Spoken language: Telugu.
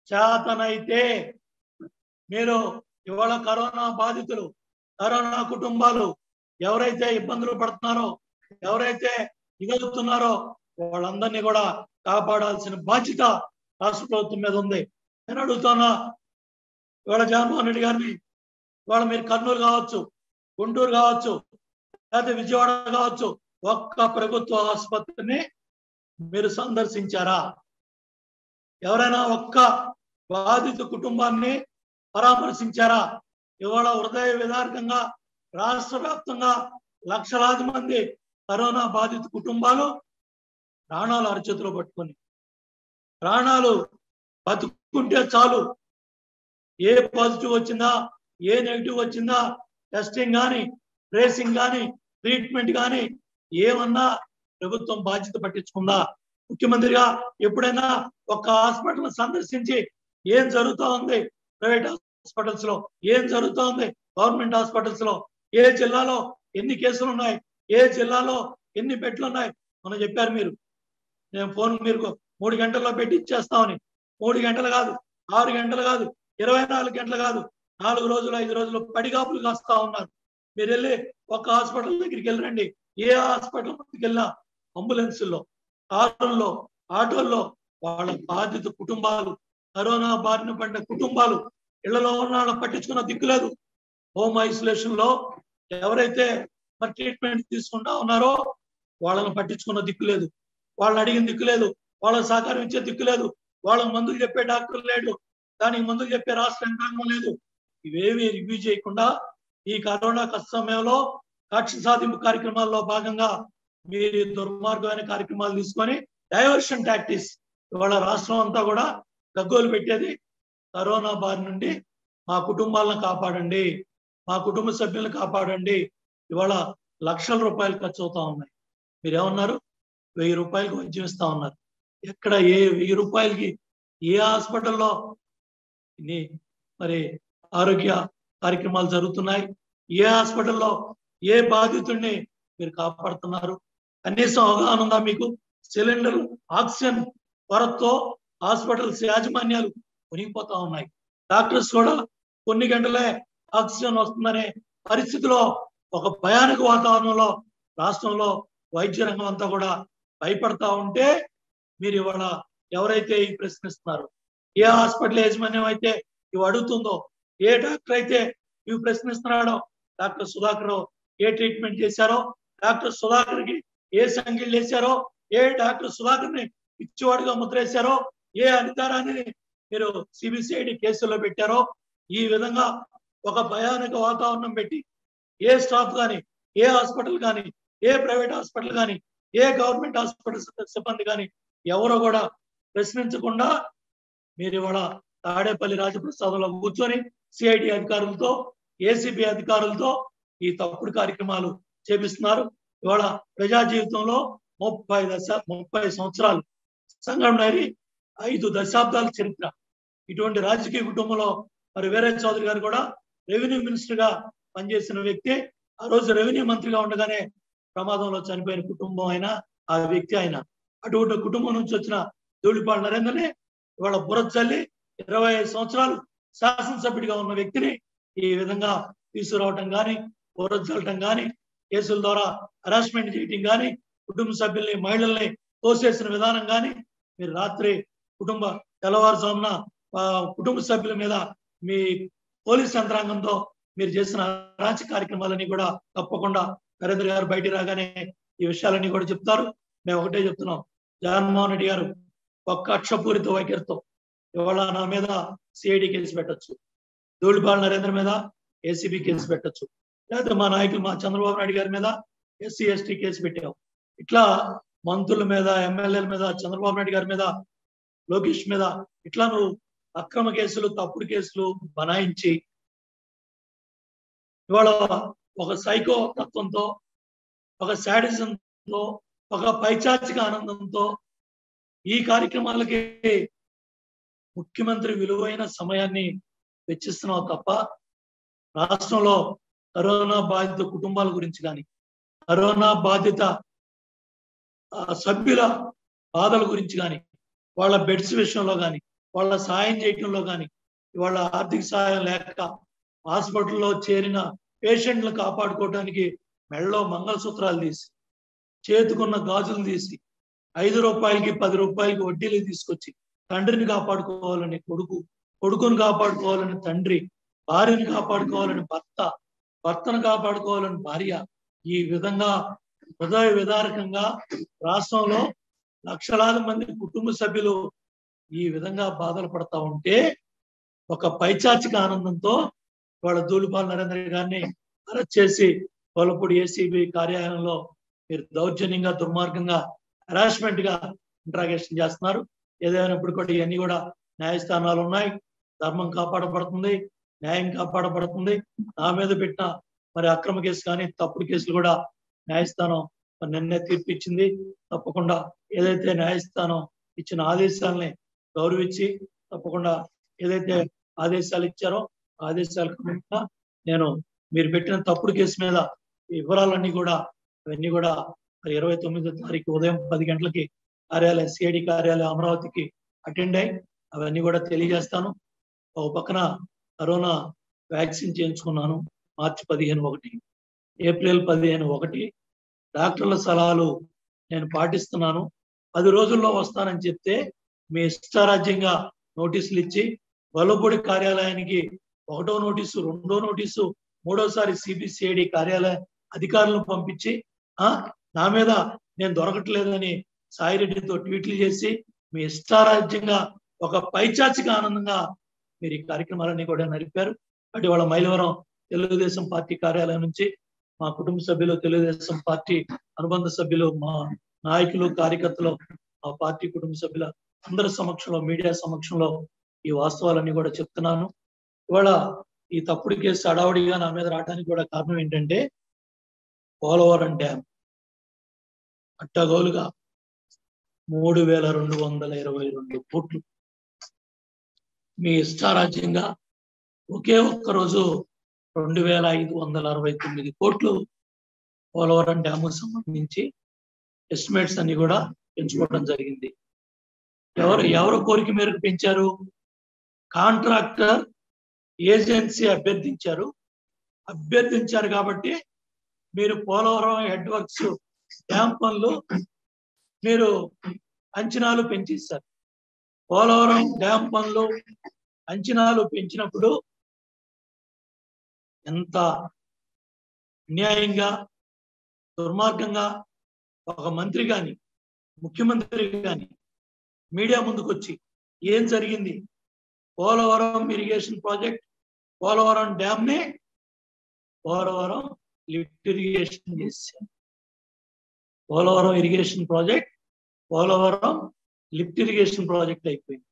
చేతనైతే మీరు ఇవాళ కరోనా బాధితులు కరోనా కుటుంబాలు ఎవరైతే ఇబ్బందులు పడుతున్నారో ఎవరైతే ఇగలుగుతున్నారో వాళ్ళందరినీ కూడా కాపాడాల్సిన బాధ్యత రాష్ట్ర ప్రభుత్వం మీద ఉంది నేను అడుగుతున్నా ఇవాళ జగన్మోహన్ రెడ్డి గారిని ఇవాళ మీరు కర్నూలు కావచ్చు గుంటూరు కావచ్చు లేకపోతే విజయవాడ కావచ్చు ఒక్క ప్రభుత్వ ఆసుపత్రిని మీరు సందర్శించారా ఎవరైనా ఒక్క బాధిత కుటుంబాన్ని పరామర్శించారా ఇవాళ హృదయ విదారకంగా రాష్ట్ర వ్యాప్తంగా లక్షలాది మంది కరోనా బాధిత కుటుంబాలు ప్రాణాలు అరచేతిలో పట్టుకొని ప్రాణాలు బతుకుంటే చాలు ఏ పాజిటివ్ వచ్చిందా ఏ నెగిటివ్ వచ్చిందా టెస్టింగ్ కానీ ట్రేసింగ్ కానీ ట్రీట్మెంట్ కానీ ఏమన్నా ప్రభుత్వం బాధ్యత పట్టించుకుందా ముఖ్యమంత్రిగా ఎప్పుడైనా ఒక హాస్పిటల్ సందర్శించి ఏం జరుగుతా ఉంది ప్రైవేట్ హాస్పిటల్స్ లో ఏం జరుగుతా ఉంది గవర్నమెంట్ హాస్పిటల్స్ లో ఏ జిల్లాలో ఎన్ని కేసులు ఉన్నాయి ఏ జిల్లాలో ఎన్ని బెడ్లు ఉన్నాయి మనం చెప్పారు మీరు నేను ఫోన్ మీరు మూడు గంటల్లో పెట్టి ఇచ్చేస్తామని మూడు గంటలు కాదు ఆరు గంటలు కాదు ఇరవై నాలుగు గంటలు కాదు నాలుగు రోజులు ఐదు రోజులు పడిగాపులు కాస్తా ఉన్నారు మీరు వెళ్ళి ఒక హాస్పిటల్ దగ్గరికి వెళ్ళరండి ఏ హాస్పిటల్ దగ్గరికి వెళ్ళినా అంబులెన్సుల్లో కారుల్లో ఆటోల్లో వాళ్ళ బాధిత కుటుంబాలు కరోనా బారిన పడిన కుటుంబాలు ఇళ్లలో ఉన్న వాళ్ళని పట్టించుకున్న దిక్కులేదు హోమ్ ఐసోలేషన్ లో ఎవరైతే మరి ట్రీట్మెంట్ తీసుకుంటా ఉన్నారో వాళ్ళని పట్టించుకున్న దిక్కులేదు వాళ్ళని అడిగిన దిక్కులేదు వాళ్ళకి సహకారం ఇచ్చే దిక్కులేదు వాళ్ళకి మందులు చెప్పే డాక్టర్ లేడు దానికి మందులు చెప్పే రాష్ట్ర యంత్రాంగం లేదు ఇవేవి రివ్యూ చేయకుండా ఈ కరోనా కష్ట సమయంలో కక్ష సాధింపు కార్యక్రమాల్లో భాగంగా మీరు ఈ దుర్మార్గమైన కార్యక్రమాలు తీసుకొని డైవర్షన్ టాక్టిక్స్ ఇవాళ రాష్ట్రం అంతా కూడా గగ్గోలు పెట్టేది కరోనా బారి నుండి మా కుటుంబాలను కాపాడండి మా కుటుంబ సభ్యులను కాపాడండి ఇవాళ లక్షల రూపాయలు ఖర్చు అవుతా ఉన్నాయి మీరు ఏమన్నారు వెయ్యి రూపాయలకి వైద్యం ఇస్తా ఉన్నారు ఎక్కడ ఏ వెయ్యి రూపాయలకి ఏ హాస్పిటల్లో ఇన్ని మరి ఆరోగ్య కార్యక్రమాలు జరుగుతున్నాయి ఏ హాస్పిటల్లో ఏ బాధితుడిని మీరు కాపాడుతున్నారు కనీసం అవగాహన ఉందా మీకు సిలిండర్ ఆక్సిజన్ కొరతతో హాస్పిటల్స్ యాజమాన్యాలు మునిగిపోతా ఉన్నాయి డాక్టర్స్ కూడా కొన్ని గంటలే ఆక్సిజన్ వస్తుందనే పరిస్థితిలో ఒక భయానక వాతావరణంలో రాష్ట్రంలో వైద్య రంగం అంతా కూడా భయపడతా ఉంటే మీరు ఇవాళ ఎవరైతే ఈ ప్రశ్నిస్తున్నారు ఏ హాస్పిటల్ యాజమాన్యం అయితే ఇవి అడుగుతుందో ఏ డాక్టర్ అయితే ఇవి ప్రశ్నిస్తున్నాడో డాక్టర్ సుధాకర్ ఏ ట్రీట్మెంట్ చేశారో డాక్టర్ సుధాకర్ కి ఏ సంఖ్యలు వేశారో ఏ డాక్టర్ సుధాకర్ ని పిచ్చివాడిగా ముద్రేశారో ఏ అధికారాన్ని మీరు సిబిసిఐడి కేసుల్లో పెట్టారో ఈ విధంగా ఒక భయానక వాతావరణం పెట్టి ఏ స్టాఫ్ కానీ ఏ హాస్పిటల్ కానీ ఏ ప్రైవేట్ హాస్పిటల్ కానీ ఏ గవర్నమెంట్ హాస్పిటల్ సిబ్బంది కానీ ఎవరో కూడా ప్రశ్నించకుండా మీరు ఇవాళ తాడేపల్లి రాజప్రసాదంలో కూర్చొని సిఐడి అధికారులతో ఏసీబీ అధికారులతో ఈ తప్పుడు కార్యక్రమాలు చేపిస్తున్నారు ఇవాళ ప్రజా జీవితంలో ముప్పై దశ ముప్పై సంవత్సరాలు సంఘం డైరీ ఐదు దశాబ్దాల చరిత్ర ఇటువంటి రాజకీయ కుటుంబంలో మరి వీరే చౌదరి గారు కూడా రెవెన్యూ మినిస్టర్ గా పనిచేసిన వ్యక్తి ఆ రోజు రెవెన్యూ మంత్రిగా ఉండగానే ప్రమాదంలో చనిపోయిన కుటుంబం అయిన ఆ వ్యక్తి ఆయన అటువంటి కుటుంబం నుంచి వచ్చిన ధూళిపాడు నరేంద్రని ఇవాళ బురచల్లి ఇరవై ఐదు సంవత్సరాలు శాసనసభ్యుడిగా ఉన్న వ్యక్తిని ఈ విధంగా తీసుకురావటం కానీ బురచల్లటం కానీ కేసుల ద్వారా హరాస్మెంట్ చేయటం కానీ కుటుంబ సభ్యుల్ని మహిళల్ని తోసేసిన విధానం కానీ మీరు రాత్రి కుటుంబ తెల్లవారుజామున ఆ, కుటుంబ సభ్యుల మీద మీ పోలీస్ యంత్రాంగంతో మీరు చేసిన అరాచక కార్యక్రమాలన్నీ కూడా తప్పకుండా నరేంద్ర గారు బయటికి రాగానే ఈ విషయాలన్నీ కూడా చెప్తారు మేము ఒకటే చెప్తున్నాం జగన్మోహన్ రెడ్డి గారు ఒక్క అక్షపూరిత వైఖరితో ఇవాళ నా మీద సిఐడి కేసు పెట్టొచ్చు ధూళిపాల్ నరేంద్ర మీద ఏసీబీ కేసు పెట్టొచ్చు లేదా మా నాయకులు మా చంద్రబాబు నాయుడు గారి మీద ఎస్సీ ఎస్టీ కేసు పెట్టాం ఇట్లా మంత్రుల మీద ఎమ్మెల్యేల మీద చంద్రబాబు నాయుడు గారి మీద లోకేష్ మీద ఇట్లా నువ్వు అక్రమ కేసులు తప్పుడు కేసులు బనాయించి ఇవాళ ఒక సైకో తత్వంతో ఒక శాడిజంతో ఒక పైచాచిక ఆనందంతో ఈ కార్యక్రమాలకి ముఖ్యమంత్రి విలువైన సమయాన్ని వెచ్చిస్తున్నావు తప్ప రాష్ట్రంలో కరోనా బాధిత కుటుంబాల గురించి కానీ కరోనా బాధిత ఆ, సభ్యుల బాధల గురించి కానీ వాళ్ళ బెడ్స్ విషయంలో కానీ వాళ్ళ సాయం చేయటంలో కానీ ఇవాళ ఆర్థిక సహాయం లేక హాస్పిటల్లో చేరిన పేషెంట్లు కాపాడుకోవడానికి మెడలో మంగళసూత్రాలు తీసి చేతుకున్న గాజులు తీసి ఐదు రూపాయలకి పది రూపాయలకి వడ్డీలు తీసుకొచ్చి తండ్రిని కాపాడుకోవాలని కొడుకు కొడుకుని కాపాడుకోవాలని తండ్రి భార్యని కాపాడుకోవాలని భర్త భర్తను కాపాడుకోవాలని భార్య ఈ విధంగా హృదయ విదారకంగా రాష్ట్రంలో లక్షలాది మంది కుటుంబ సభ్యులు ఈ విధంగా బాధలు పడతా ఉంటే ఒక పైచాచిక ఆనందంతో వాళ్ళ దూలిపాల నరేంద్ర గారిని అరెస్ట్ చేసి కొలపూడి ఏసీబీ కార్యాలయంలో మీరు దౌర్జన్యంగా దుర్మార్గంగా హరాస్మెంట్ గా ఇంట్రాగేషన్ చేస్తున్నారు ఏదైనప్పుడు కూడా ఇవన్నీ కూడా న్యాయస్థానాలు ఉన్నాయి ధర్మం కాపాడబడుతుంది న్యాయం కాపాడబడుతుంది నా మీద పెట్టిన మరి అక్రమ కేసు కానీ తప్పుడు కేసులు కూడా న్యాయస్థానం మరి నిన్నే తీర్పు ఇచ్చింది తప్పకుండా ఏదైతే న్యాయస్థానం ఇచ్చిన ఆదేశాలని గౌరవించి తప్పకుండా ఏదైతే ఆదేశాలు ఇచ్చారో ఆదేశాలకు అనుగుణంగా నేను మీరు పెట్టిన తప్పుడు కేసు మీద ఈ వివరాలన్నీ కూడా అవన్నీ కూడా మరి ఇరవై తొమ్మిదో తారీఖు ఉదయం పది గంటలకి కార్యాలయం సిఐడి కార్యాలయం అమరావతికి అటెండ్ అయ్యి అవన్నీ కూడా తెలియజేస్తాను ఒక పక్కన కరోనా వ్యాక్సిన్ చేయించుకున్నాను మార్చి పదిహేను ఒకటి ఏప్రిల్ పదిహేను ఒకటి డాక్టర్ల సలహాలు నేను పాటిస్తున్నాను పది రోజుల్లో వస్తానని చెప్తే మీ ఇష్టారాజ్యంగా నోటీసులు ఇచ్చి వల్లపూడి కార్యాలయానికి ఒకటో నోటీసు రెండో నోటీసు మూడోసారి సిబిసిఐడి కార్యాలయ అధికారులను పంపించి ఆ నా మీద నేను దొరకట్లేదని సాయిరెడ్డితో ట్వీట్లు చేసి మీ ఇష్టారాజ్యంగా ఒక పైచాచిక ఆనందంగా మీరు ఈ కార్యక్రమాలన్నీ కూడా నడిపారు అటు వాళ్ళ మైలవరం తెలుగుదేశం పార్టీ కార్యాలయం నుంచి మా కుటుంబ సభ్యులు తెలుగుదేశం పార్టీ అనుబంధ సభ్యులు మా నాయకులు కార్యకర్తలు మా పార్టీ కుటుంబ సభ్యుల అందరి సమక్షంలో మీడియా సమక్షంలో ఈ వాస్తవాలన్నీ కూడా చెప్తున్నాను ఇవాళ ఈ తప్పుడు కేసు అడావుడిగా నా మీద రావడానికి కూడా కారణం ఏంటంటే పోలవరం డ్యామ్ అట్టగోలుగా మూడు వేల రెండు వందల ఇరవై రెండు కోట్లు మీ ఇష్టారాజ్యంగా ఒకే ఒక్క రోజు రెండు వేల ఐదు వందల అరవై తొమ్మిది కోట్లు పోలవరం డ్యాము సంబంధించి ఎస్టిమేట్స్ అన్ని కూడా పెంచుకోవడం జరిగింది ఎవరు ఎవరు కోరిక మేరకు పెంచారు కాంట్రాక్టర్ ఏజెన్సీ అభ్యర్థించారు అభ్యర్థించారు కాబట్టి మీరు పోలవరం హెడ్ వర్క్స్ డ్యామ్ పనులు మీరు అంచనాలు పెంచేశారు పోలవరం డ్యామ్ పనులు అంచనాలు పెంచినప్పుడు ఎంత అన్యాయంగా దుర్మార్గంగా ఒక మంత్రి గాని ముఖ్యమంత్రి గాని మీడియా ముందుకు వచ్చి ఏం జరిగింది Polavaram irrigation project Polavaram dam ని పోలవరం లిఫ్ట్ ఇరిగేషన్ చేశారు Polavaram irrigation project Polavaram lift irrigation project అయిపోయింది